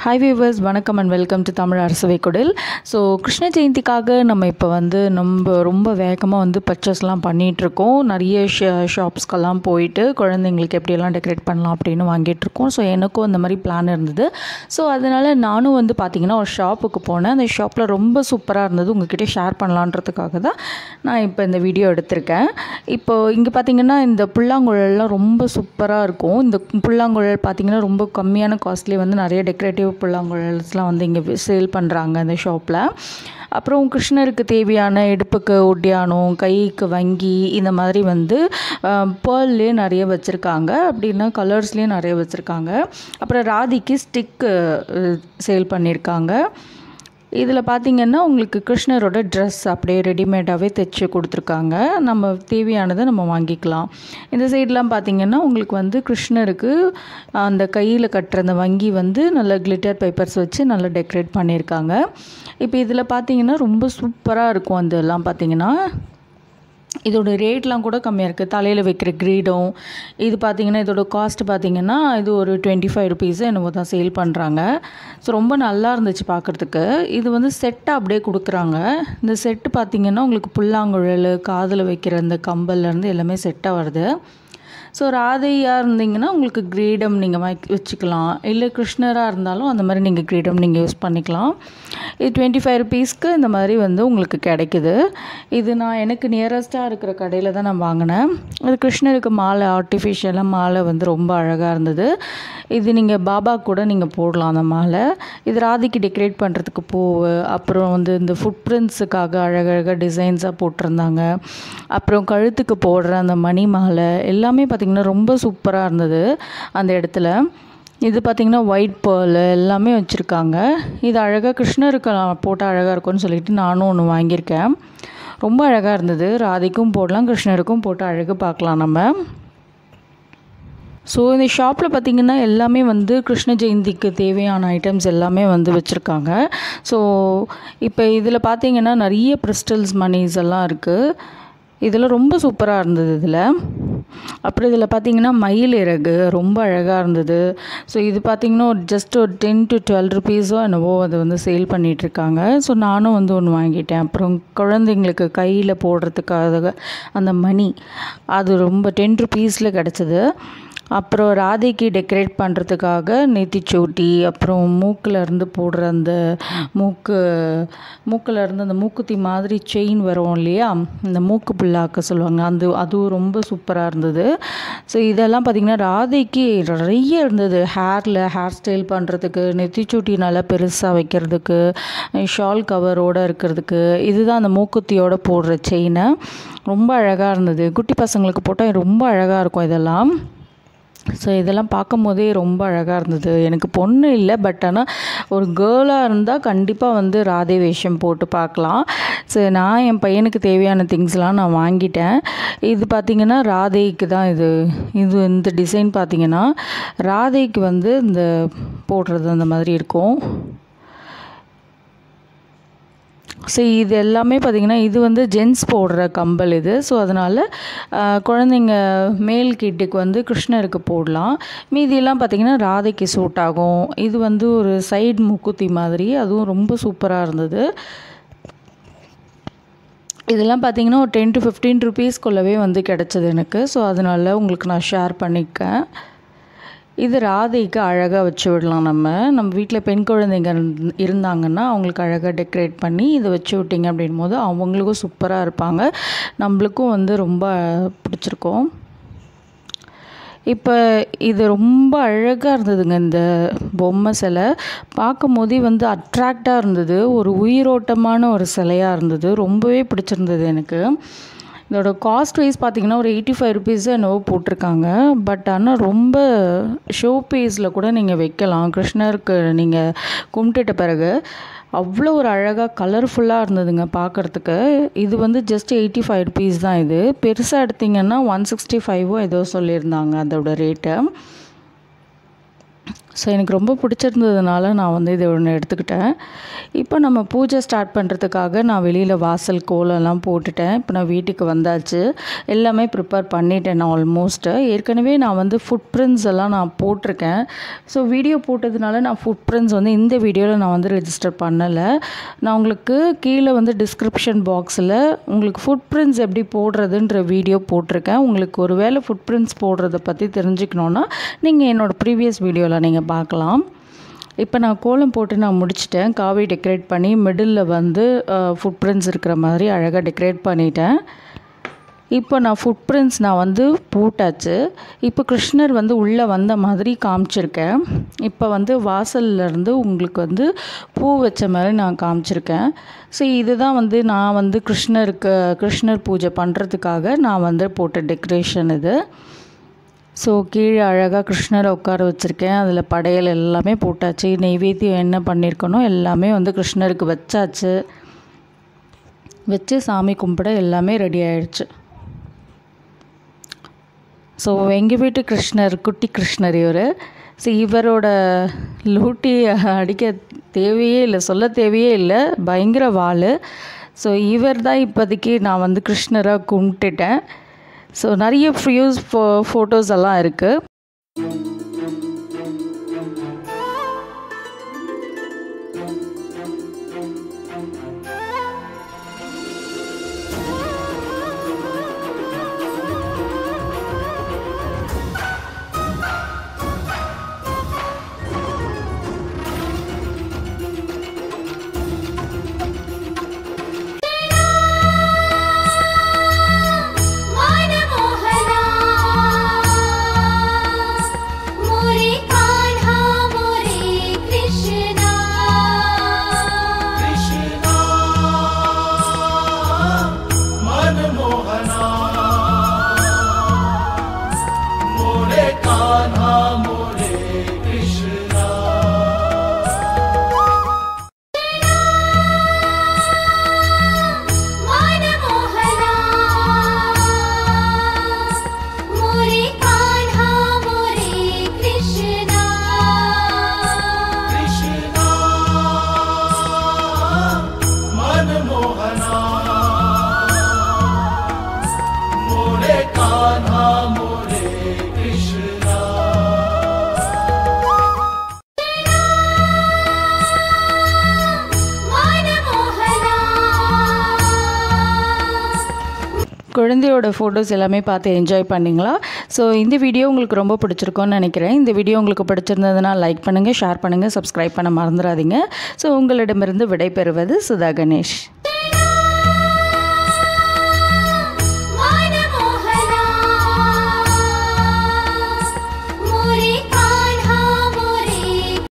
hi viewers வணக்கம் and welcome to Tamil Arasavai Kudil so Krishna ஜெயந்திக்காக நம்ம இப்போ வந்து நம்ம ரொம்ப வேகமாக வந்து பர்ச்சேஸ்லாம் பண்ணிகிட்ருக்கோம் நிறைய ஷ ஷாப்ஸ்க்கெல்லாம் போயிட்டு குழந்தைங்களுக்கு எப்படியெல்லாம் டெக்கரேட் பண்ணலாம் அப்படின்னு வாங்கிட்டுருக்கோம் ஸோ எனக்கும் அந்த மாதிரி பிளான் இருந்தது ஸோ அதனால் நானும் வந்து பார்த்திங்கன்னா ஒரு ஷாப்புக்கு போனேன் அந்த ஷாப்பில் ரொம்ப சூப்பராக இருந்தது உங்ககிட்ட ஷேர் பண்ணலான்றதுக்காக தான் நான் இப்போ இந்த வீடியோ எடுத்திருக்கேன் இப்போ இங்கே பார்த்தீங்கன்னா இந்த புல்லாங்குழல்லாம் ரொம்ப சூப்பராக இருக்கும் இந்த புல்லாங்குழல் பார்த்தீங்கன்னா ரொம்ப கம்மியான காஸ்ட்லி வந்து நிறைய டெக்கரேட்டிவ் புல்லாங்குழல்ஸ்லாம் வந்து இங்கே சேல் பண்ணுறாங்க இந்த ஷாப்பில் அப்புறம் கிருஷ்ணருக்கு தேவையான இடுப்புக்கு ஒட்டியானம் கைக்கு வங்கி இந்த மாதிரி வந்து பேர்ல்லே நிறைய வச்சுருக்காங்க அப்படின்னா கலர்ஸ்லேயும் நிறைய வச்சுருக்காங்க அப்புறம் ராதிக்கு ஸ்டிக்கு சேல் பண்ணியிருக்காங்க இதில் பார்த்திங்கன்னா உங்களுக்கு கிருஷ்ணரோட ட்ரெஸ் அப்படியே ரெடிமேடாகவே தைச்சி கொடுத்துருக்காங்க நம்ம தேவையானதை நம்ம வாங்கிக்கலாம் இந்த சைட்லாம் பார்த்திங்கன்னா உங்களுக்கு வந்து கிருஷ்ணருக்கு அந்த கையில் கட்டுற அந்த வங்கி வந்து நல்ல கிளிட்டர் பேப்பர்ஸ் வச்சு நல்லா டெக்கரேட் பண்ணியிருக்காங்க இப்போ இதில் பார்த்திங்கன்னா ரொம்ப சூப்பராக இருக்கும் அதெல்லாம் பார்த்திங்கன்னா இதோட ரேட்லாம் கூட கம்மியாக இருக்குது தலையில் வைக்கிற கிரீடம் இது பார்த்திங்கன்னா இதோட காஸ்ட் பார்த்திங்கன்னா இது ஒரு டுவெண்ட்டி ஃபைவ் ருபீஸு என்னமோ தான் சேல் பண்ணுறாங்க ஸோ ரொம்ப நல்லா இருந்துச்சு பார்க்குறதுக்கு இது வந்து செட்டாக அப்படியே கொடுக்குறாங்க இந்த செட்டு பார்த்திங்கன்னா உங்களுக்கு புல்லாங்குழல் காதில் வைக்கிற இந்த கம்பல்லேருந்து எல்லாமே செட்டாக வருது ஸோ ராதையாக இருந்தீங்கன்னா உங்களுக்கு கிரீடம் நீங்கள் வாங்கி வச்சுக்கலாம் இல்லை கிருஷ்ணராக இருந்தாலும் அந்த மாதிரி நீங்கள் கிரீடம் நீங்கள் யூஸ் பண்ணிக்கலாம் இது டுவெண்ட்டி ஃபைவ் ருபீஸ்க்கு இந்த மாதிரி வந்து உங்களுக்கு கிடைக்குது இது நான் எனக்கு நியரஸ்ட்டாக இருக்கிற கடையில் தான் நான் வாங்கினேன் அது கிருஷ்ணருக்கு மாலை ஆர்டிஃபிஷியலாக மாலை வந்து ரொம்ப அழகாக இருந்தது இது நீங்கள் பாபா கூட நீங்கள் போடலாம் அந்த மாலை இது ராதிக்கு டெக்கரேட் பண்ணுறதுக்கு பூவு அப்புறம் வந்து இந்த ஃபுட் பிரிண்ட்ஸுக்காக அழகழகாக டிசைன்ஸாக போட்டிருந்தாங்க அப்புறம் கழுத்துக்கு போடுற அந்த மணி மாலை எல்லாமே பார்த்திங்கன்னா ரொம்ப சூப்பராக இருந்தது அந்த இடத்துல இது பார்த்திங்கன்னா ஒயிட் பேர்ல் எல்லாமே வச்சுருக்காங்க இது அழகாக கிருஷ்ணருக்கு போட்டால் அழகாக இருக்கும்னு சொல்லிட்டு நானும் ஒன்று வாங்கியிருக்கேன் ரொம்ப அழகாக இருந்தது ராதிக்கும் போடலாம் கிருஷ்ணருக்கும் போட்டு அழகு பார்க்கலாம் நம்ம ஸோ இந்த ஷாப்பில் பார்த்திங்கன்னா எல்லாமே வந்து கிருஷ்ண ஜெயந்திக்கு தேவையான ஐட்டம்ஸ் எல்லாமே வந்து வச்சுருக்காங்க ஸோ இப்போ இதில் பார்த்திங்கன்னா நிறைய கிறிஸ்டல்ஸ் மணிஸ் எல்லாம் இருக்குது இதில் ரொம்ப சூப்பராக இருந்தது இதில் அப்புறம் இதில் பார்த்திங்கன்னா மயில் இறகு ரொம்ப அழகாக இருந்தது ஸோ இது பார்த்திங்கன்னா ஒரு ஜஸ்ட் ஒரு டென் டு டுவெல் ருபீஸோ என்னவோ அது வந்து சேல் பண்ணிகிட்ருக்காங்க ஸோ நானும் வந்து ஒன்று வாங்கிட்டேன் அப்புறம் குழந்தைங்களுக்கு கையில் போடுறதுக்காக அந்த மணி அது ரொம்ப டென் ருபீஸில் கிடச்சிது அப்புறம் ராதைக்கு டெக்கரேட் பண்ணுறதுக்காக நெத்திச்சோட்டி அப்புறம் மூக்கில் இருந்து போடுற அந்த மூக்கு மூக்கில் இருந்து அந்த மூக்குத்தி மாதிரி செயின் வரும் இல்லையா இந்த மூக்கு புல்லாக்க சொல்லுவாங்க அந்த அதுவும் ரொம்ப சூப்பராக இருந்தது ஸோ இதெல்லாம் பார்த்திங்கன்னா ராதைக்கு நிறைய இருந்தது ஹேரில் ஹேர் ஸ்டைல் பண்ணுறதுக்கு நெத்திச்சூட்டி நல்லா பெருசாக வைக்கிறதுக்கு ஷால் கவரோடு இருக்கிறதுக்கு இதுதான் அந்த மூக்குத்தியோடு போடுற செயினை ரொம்ப அழகாக இருந்தது குட்டி பசங்களுக்கு போட்டால் ரொம்ப அழகாக இருக்கும் இதெல்லாம் ஸோ இதெல்லாம் பார்க்கும் போதே ரொம்ப அழகாக இருந்தது எனக்கு பொண்ணு இல்லை பட் ஆனால் ஒரு கேர்ளாக இருந்தால் கண்டிப்பாக வந்து ராதே வேஷம் போட்டு பார்க்கலாம் ஸோ நான் என் பையனுக்கு தேவையான திங்ஸ்லாம் நான் வாங்கிட்டேன் இது பார்த்திங்கன்னா ராதேக்கு தான் இது இது இந்த டிசைன் பார்த்திங்கன்னா ராதேக்கு வந்து இந்த போடுறது அந்த மாதிரி இருக்கும் ஸோ இது எல்லாமே பார்த்திங்கன்னா இது வந்து ஜென்ஸ் போடுற கம்பல் இது ஸோ அதனால் குழந்தைங்க மேல் கிட்டுக்கு வந்து கிருஷ்ணருக்கு போடலாம் மீதியெல்லாம் பார்த்திங்கன்னா ராதைக்கு சூட் ஆகும் இது வந்து ஒரு சைடு முக்குத்தி மாதிரி அதுவும் ரொம்ப சூப்பராக இருந்தது இதெல்லாம் பார்த்திங்கன்னா ஒரு டென் டு ஃபிஃப்டீன் ருபீஸ்க்குள்ளவே வந்து கிடச்சிது எனக்கு ஸோ அதனால் உங்களுக்கு நான் ஷேர் பண்ணியிருக்கேன் இது ராதைக்கு அழகாக வச்சு விடலாம் நம்ம நம்ம வீட்டில் பெண் குழந்தைங்க இருந்தாங்கன்னா அவங்களுக்கு அழகாக டெக்கரேட் பண்ணி இதை வச்சு விட்டிங்க அப்படின் போது அவங்களுக்கும் சூப்பராக இருப்பாங்க நம்மளுக்கும் வந்து ரொம்ப பிடிச்சிருக்கும் இப்போ இது ரொம்ப அழகாக இருந்ததுங்க இந்த பொம்மை சிலை பார்க்கும் போதே வந்து அட்ராக்டாக இருந்தது ஒரு உயிரோட்டமான ஒரு சிலையாக இருந்தது ரொம்பவே பிடிச்சிருந்தது எனக்கு இதோட காஸ்ட் வைஸ் பார்த்திங்கன்னா ஒரு எயிட்டி ஃபைவ் ருபீஸ் என்னவோ போட்டிருக்காங்க பட் ஆனால் ரொம்ப ஷோ பீஸில் கூட நீங்கள் வைக்கலாம் கிருஷ்ணருக்கு நீங்கள் கும்பிட்டுட்ட பிறகு அவ்வளோ ஒரு அழகாக கலர்ஃபுல்லாக இருந்ததுங்க பார்க்குறதுக்கு இது வந்து ஜஸ்ட் எயிட்டி ஃபைவ் ருபீஸ் தான் இது பெருசாக எடுத்திங்கன்னா ஒன் சிக்ஸ்டி ஃபைவோ ஏதோ சொல்லியிருந்தாங்க அதோட ரேட்டு ஸோ எனக்கு ரொம்ப பிடிச்சிருந்ததுனால நான் வந்து இதை ஒன்று எடுத்துக்கிட்டேன் இப்போ நம்ம பூஜை ஸ்டார்ட் பண்ணுறதுக்காக நான் வெளியில் வாசல் கோலம்லாம் போட்டுட்டேன் இப்போ நான் வீட்டுக்கு வந்தாச்சு எல்லாமே ப்ரிப்பேர் பண்ணிட்டேன் நான் ஆல்மோஸ்ட்டு ஏற்கனவே நான் வந்து ஃபுட் பிரிண்ட்ஸ் எல்லாம் நான் போட்டிருக்கேன் ஸோ வீடியோ போட்டதுனால நான் ஃபுட் பிரிண்ட்ஸ் வந்து இந்த வீடியோவில் நான் வந்து ரெஜிஸ்டர் பண்ணலை நான் உங்களுக்கு கீழே வந்து டிஸ்கிரிப்ஷன் பாக்ஸில் உங்களுக்கு ஃபுட் பிரிண்ட்ஸ் எப்படி போடுறதுன்ற வீடியோ போட்டிருக்கேன் உங்களுக்கு ஒரு வேளை ஃபுட் பிரிண்ட்ஸ் போடுறத பற்றி தெரிஞ்சுக்கணுன்னா நீங்கள் என்னோடய ப்ரீவியஸ் வீடியோவில் நீங்கள் பார்க்கலாம் இப்போ நான் கோலம் போட்டு நான் முடிச்சிட்டேன் காவி டெக்கரேட் பண்ணி மிடில் வந்து ஃபுட் பிரிண்ட்ஸ் இருக்கிற மாதிரி அழகாக டெக்கரேட் பண்ணிட்டேன் இப்போ நான் ஃபுட் பிரிண்ட்ஸ் நான் வந்து போட்டாச்சு இப்போ கிருஷ்ணர் வந்து உள்ளே வந்த மாதிரி காமிச்சிருக்கேன் இப்போ வந்து வாசல்ல இருந்து உங்களுக்கு வந்து பூ வச்ச மாதிரி நான் காமிச்சிருக்கேன் ஸோ இதுதான் வந்து நான் வந்து கிருஷ்ணருக்கு கிருஷ்ணர் பூஜை பண்ணுறதுக்காக நான் வந்து போட்ட டெக்கரேஷன் இது ஸோ கீழே அழகாக கிருஷ்ணரை உட்கார வச்சுருக்கேன் அதில் படையல் எல்லாமே போட்டாச்சு நெய்வேத்தியம் என்ன பண்ணியிருக்கனோ எல்லாமே வந்து கிருஷ்ணருக்கு வச்சாச்சு வச்சு சாமி கும்பிட எல்லாமே ரெடி ஆயிடுச்சு ஸோ எங்கள் வீட்டு கிருஷ்ணர் குட்டி கிருஷ்ணர் இவர் ஸோ இவரோட லூட்டி அடிக்க தேவையே இல்லை சொல்ல தேவையே இல்லை பயங்கர வாள் ஸோ இவர் தான் இப்போதைக்கு நான் வந்து கிருஷ்ணராக கும்பிட்டுட்டேன் ஸோ நிறைய ஃப்யூஸ் ஃபோ ஃபோட்டோஸ் எல்லாம் இருக்குது मनमोहना मोरे कान्हा मोरे कृष्णा कृष्णा मनमोहना मोरे कान्हा मोरे कृष्णा मनमोहना मोरे कान्हा मोरे कृष्णा कृष्णा मनमोहना मोरे कान्हा मोरे कृष्णा मनमोहना குழந்தையோட ஃபோட்டோஸ் எல்லாமே பார்த்து என்ஜாய் பண்ணிங்களா ஸோ இந்த வீடியோ உங்களுக்கு ரொம்ப பிடிச்சிருக்கோன்னு நினைக்கிறேன் இந்த வீடியோ உங்களுக்கு பிடிச்சிருந்ததுன்னா லைக் பண்ணுங்கள் ஷேர் பண்ணுங்கள் சப்ஸ்கிரைப் பண்ண மறந்துடாதீங்க ஸோ உங்களிடமிருந்து விடைபெறுவது சுதா கணேஷ்